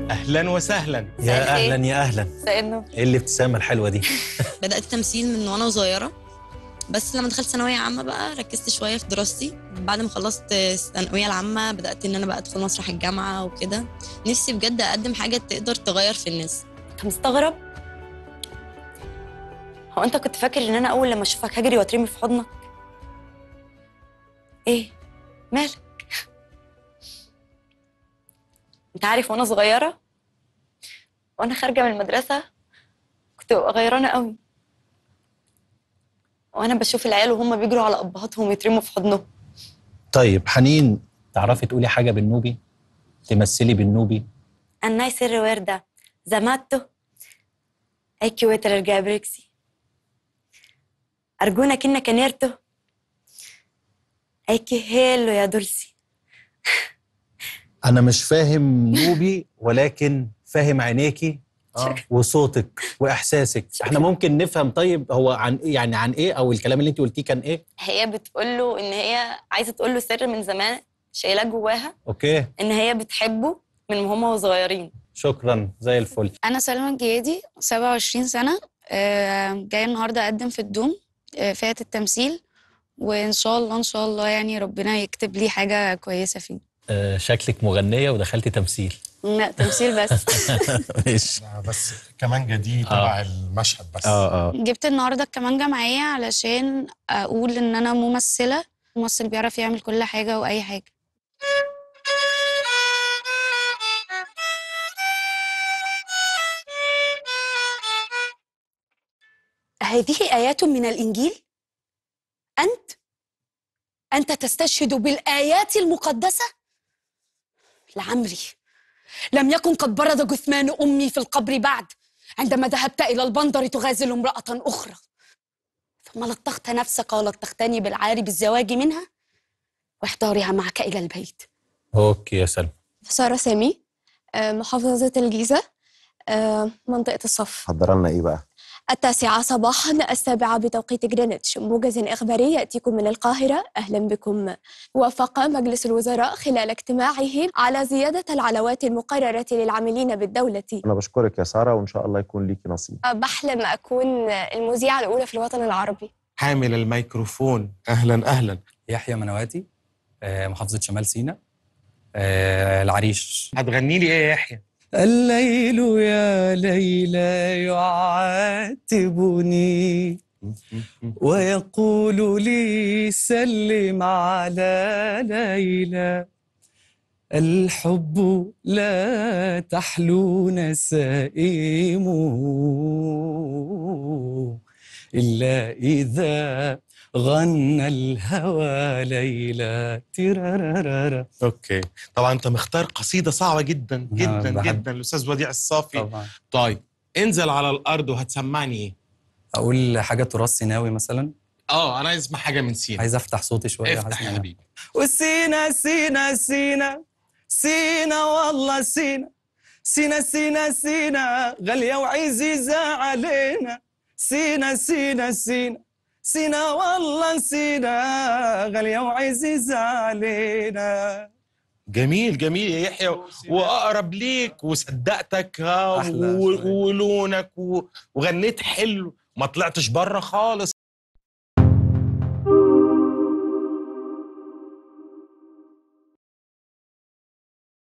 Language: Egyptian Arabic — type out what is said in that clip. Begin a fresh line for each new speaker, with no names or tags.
اهلا وسهلا
مساء
يا
الخير.
اهلا يا اهلا
مساء النور
ايه الابتسامه الحلوه دي
بدات تمثيل من وانا صغيره بس لما دخلت ثانويه عامه بقى ركزت شويه في دراستي بعد ما خلصت الثانويه العامه بدات ان انا بقى ادخل مسرح الجامعه وكده نفسي بجد اقدم حاجه تقدر تغير في الناس
انت مستغرب هو انت كنت فاكر ان انا اول لما اشوفك هجري واترمي في حضنك ايه مالك انت عارف وانا صغيره وانا خارجه من المدرسه كنت ببقى غيرانه قوي وانا بشوف العيال وهم بيجروا على ابهاتهم يترموا في حضنهم
طيب حنين تعرفي تقولي حاجه بالنوبي تمثلي بالنوبي
annai sirri werda زماتو أيكي ويتر جابريكسي أرجونك إنك نيرتو أيكي هيلو يا دولسي
انا مش فاهم نوبي ولكن فاهم عينيكي وصوتك واحساسك احنا ممكن نفهم طيب هو عن ايه يعني عن ايه او الكلام اللي انت قلتيه كان ايه
هي بتقول له إن هي عايزة تقول له سر من زمان شايلاه جواها
اوكي
إن هي بتحبه من هما وصغيرين
شكرا زي الفل
أنا سلمى الجيادي 27 سنة آه، جاية النهاردة أقدم في الدوم آه، فئة التمثيل وإن شاء الله إن شاء الله يعني ربنا يكتب لي حاجة كويسة فيه
آه شكلك مغنيه ودخلتي تمثيل
لا تمثيل بس
ماشي
لا بس كمان جديد تبع المشهد بس
اه اه
جبت النهاردة الكمانجة معايا علشان أقول إن أنا ممثلة ممثل بيعرف يعمل كل حاجة وأي حاجة
هذه آيات من الإنجيل؟ أنت؟ أنت تستشهد بالآيات المقدسة؟ لعمري لم يكن قد برد جثمان أمي في القبر بعد عندما ذهبت إلى البندر تغازل امرأة أخرى ثم لطخت نفسك ولطختني بالعار بالزواج منها واحضارها معك إلى البيت
اوكي يا سلمى
سارة سامي آه، محافظة الجيزة آه، منطقة الصف
حضر لنا ايه بقى؟
التاسعة صباحا السابعة بتوقيت جرينتش موجز إخباري يأتيكم من القاهرة أهلا بكم وافق مجلس الوزراء خلال اجتماعه على زيادة العلوات المقررة للعاملين بالدولة
انا بشكرك يا ساره وان شاء الله يكون ليكي نصيب
بحلم أكون المذيعة الأولى في الوطن العربي
حامل الميكروفون اهلا اهلا
يحيى منواتي آه، محافظة شمال سيناء آه، العريش
هتغني لي ايه يا يحيى
الليل يا ليلى يعاتبني ويقول لي سلم على ليلى الحب لا تحلو نسائمه إلا إذا غنى الهوى ليلى ترارارارا
اوكي طبعا انت مختار قصيده صعبه جدا جدا
بحب.
جدا الاستاذ وديع الصافي
طبعا
طيب انزل على الارض وهتسمعني ايه
أقول حاجة تراث سيناوي مثلا
اه انا عايز اسمع حاجه من سينا
عايز أفتح صوتي شوية
افتح
حاسس
يا
إن-
حبيبي
وسينا سينا سينا سينا والله سينا سينا سينا سينا غالية وعزيزة علينا سينا سينا سينا سينا والله سينا غالية وعزيزة علينا
جميل جميل يا يحيى واقرب ليك وصدقتك ها
أحلى
و-
شوية.
ولونك و- وغنيت حلو ما طلعتش بره خالص